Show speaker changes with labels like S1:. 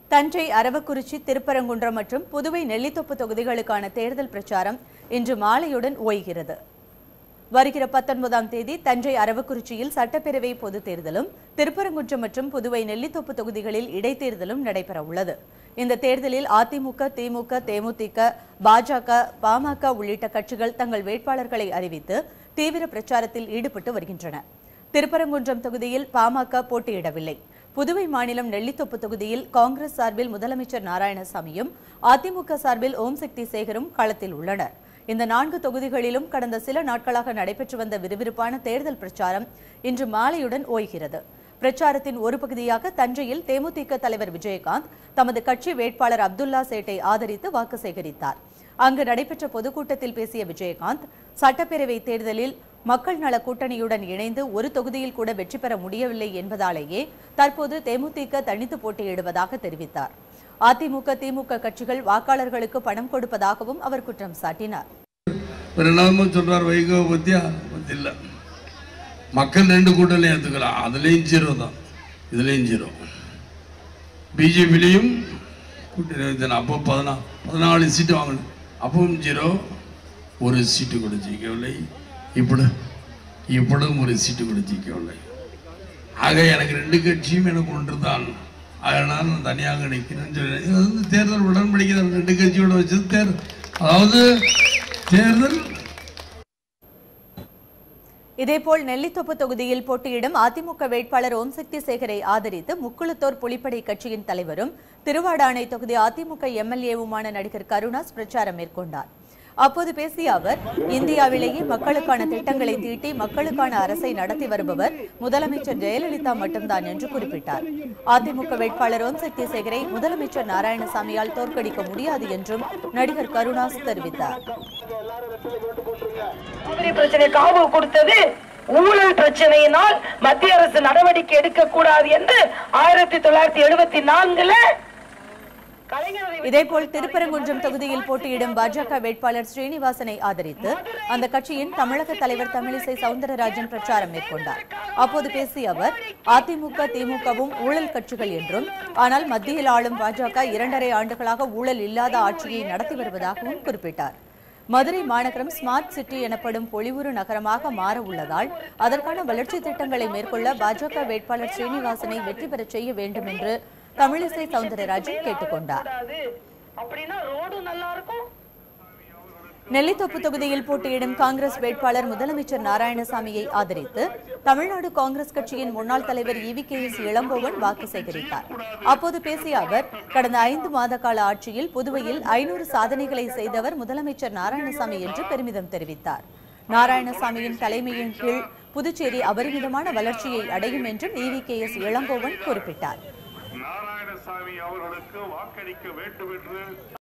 S1: தஞ்சை அரவக்குறிச்சி திருப்பரங்குன்றம் மற்றும் புதுவை நெல்லித்தோப்பு தொகுதிகளுக்கான தேர்தல் பிரச்சாரம் இன்று மாலையுடன் ஓய்கிறது வருகிற பத்தொன்பதாம் தேதி தஞ்சை அரவக்குறிச்சியில் சட்டப்பேரவை பொதுத் தேர்தலும் திருப்பரங்குன்றம் மற்றும் புதுவை நெல்லித்தோப்பு தொகுதிகளில் இடைத்தேர்தலும் நடைபெற உள்ளது இந்த தேர்தலில் அதிமுக திமுக தேமுதிக பாஜக பாமக உள்ளிட்ட கட்சிகள் தங்கள் வேட்பாளர்களை அறிவித்து தீவிர பிரச்சாரத்தில் ஈடுபட்டு வருகின்றன திருப்பரங்குன்றம் தொகுதியில் பாமக போட்டியிடவில்லை புதுவை மாநிலம் நெல்லித்தோப்பு தொகுதியில் காங்கிரஸ் சார்பில் முதலமைச்சர் நாராயணசாமியும் அதிமுக சார்பில் ஓம் சக்தி சேகரும் களத்தில் உள்ளனர் இந்த நான்கு தொகுதிகளிலும் கடந்த சில நாட்களாக நடைபெற்று வந்த விறுவிறுப்பான தேர்தல் பிரச்சாரம் இன்று மாலையுடன் ஓய்கிறது பிரச்சாரத்தின் ஒரு பகுதியாக தஞ்சையில் தேமுதிக தலைவர் விஜயகாந்த் தமது கட்சி வேட்பாளர் அப்துல்லா சேட்டை ஆதரித்து வாக்கு சேகரித்தார் அங்கு நடைபெற்ற பொதுக்கூட்டத்தில் பேசிய விஜயகாந்த் சட்டப்பேரவை தேர்தலில் மக்கள் நல கூட்டணியுடன் இணைந்து ஒரு தொகுதியில் கூட வெற்றி பெற முடியவில்லை என்பதாலேயே தற்போது தேமுதிக தனித்து போட்டியிடுவதாக தெரிவித்தார் அதிமுக திமுக கட்சிகள் வாக்காளர்களுக்கு பணம் கொடுப்பதாகவும் அவர் குற்றம் சாட்டினார்
S2: ஒரு என்னமோ சொல்றார் வைகோ பத்தியா இல்லை மக்கள் ரெண்டு கூட்டணியும் ஏற்றுக்கலாம் அதுலேயும் ஜீரோ தான் இதுலேயும் ஜீரோ பிஜேபிலையும் கூட்டணி வைத்தன அப்போ பதினா பதினாலு சீட்டு வாங்கணும் அப்பவும் ஜீரோ ஒரு சீட்டு கூட ஜெயிக்கவில்லை இப்படி இப்படும் ஒரு சீட்டு கூட ஜெயிக்கவில்லை ஆக எனக்கு ரெண்டு கட்சியும் எனக்கு ஒன்று தான் அதனால் நான் தனியாக நிற்கிறேன்னு சொல்லி இது வந்து தேர்தல் உடன்படிக்கை தான் ரெண்டு கட்சியோட வச்சது தேர்தல் அதாவது தேர்தல்
S1: இதேபோல் நெல்லித்தோப்பு தொகுதியில் போட்டியிடும் அதிமுக வேட்பாளர் ஓம் சக்தி சேகரை ஆதரித்து முக்குளத்தோர் புலிப்படை கட்சியின் தலைவரும் திருவாடானை தொகுதி அதிமுக எம்எல்ஏவுமான நடிகர் கருணாஸ் பிரச்சாரம் மேற்கொண்டார் அப்போது பேசிய அவர் இந்தியாவிலேயே மக்களுக்கான திட்டங்களை தீட்டி மக்களுக்கான அரசை நடத்தி வருபவர் முதலமைச்சர் ஜெயலலிதா மட்டும்தான் என்று குறிப்பிட்டார் அதிமுக வேட்பாளர் ஓம் சக்தி சேகரை முதலமைச்சர் நாராயணசாமியால் தோற்கடிக்க முடியாது என்றும் நடிகர் கருணாஸ் தெரிவித்தார்
S3: காவிரி பிரச்சனை காவு கொடுத்தது ஊழல் பிரச்சனையினால் மத்திய அரசு நடவடிக்கை எடுக்க கூடாது என்று ஆயிரத்தி தொள்ளாயிரத்தி எழுபத்தி நான்குல கலைஞர்
S1: இதேபோல் திருப்பரங்குன்றம் தொகுதியில் போட்டியிடும் பாஜக வேட்பாளர் ஸ்ரீனிவாசனை ஆதரித்து அந்த கட்சியின் தமிழக தலைவர் தமிழிசை சவுந்தரராஜன் பிரச்சாரம் மேற்கொண்டார் அப்போது பேசிய அவர் அதிமுக திமுகவும் ஊழல் கட்சிகள் என்றும் ஆனால் மத்தியில் ஆளும் பாஜக இரண்டரை ஆண்டுகளாக ஊழல் இல்லாத ஆட்சியை நடத்தி வருவதாகவும் குறிப்பிட்டார் மதுரை மாநகரம் ஸ்மார்ட் சிட்டி எனப்படும் பொலிவுறு நகரமாக மாற உள்ளதால் அதற்கான வளர்ச்சி திட்டங்களை மேற்கொள்ள பாஜக வேட்பாளர் ஸ்ரீனிவாசனை வெற்றி பெறச் செய்ய வேண்டும் என்று தமிழிசை சவுந்தரராஜன் கேட்டுக்கொண்டார்
S3: கூடாது அப்படின்னா ரோடு நல்லா இருக்கும்
S1: நெல்லித்தோப்பு தொகுதியில் போட்டியிடும் காங்கிரஸ் வேட்பாளர் முதலமைச்சர் நாராயணசாமியை ஆதரித்து தமிழ்நாடு காங்கிரஸ் கட்சியின் முன்னாள் தலைவர் இவி கே எஸ் இளங்கோவன் வாக்கு சேகரித்தார் அப்போது பேசிய அவர் கடந்த ஐந்து மாத கால ஆட்சியில் புதுவையில் ஐநூறு சாதனைகளை செய்தவர் முதலமைச்சர் நாராயணசாமி என்று பெருமிதம் தெரிவித்தார் நாராயணசாமியின் தலைமையின் கீழ் புதுச்சேரி அபரிமிதமான வளர்ச்சியை அடையும் என்றும் இவி கே எஸ் இளங்கோவன் குறிப்பிட்டார்
S4: நாராயணசாமி அவர்களுக்கு வாக்களிக்க வேண்டும் என்று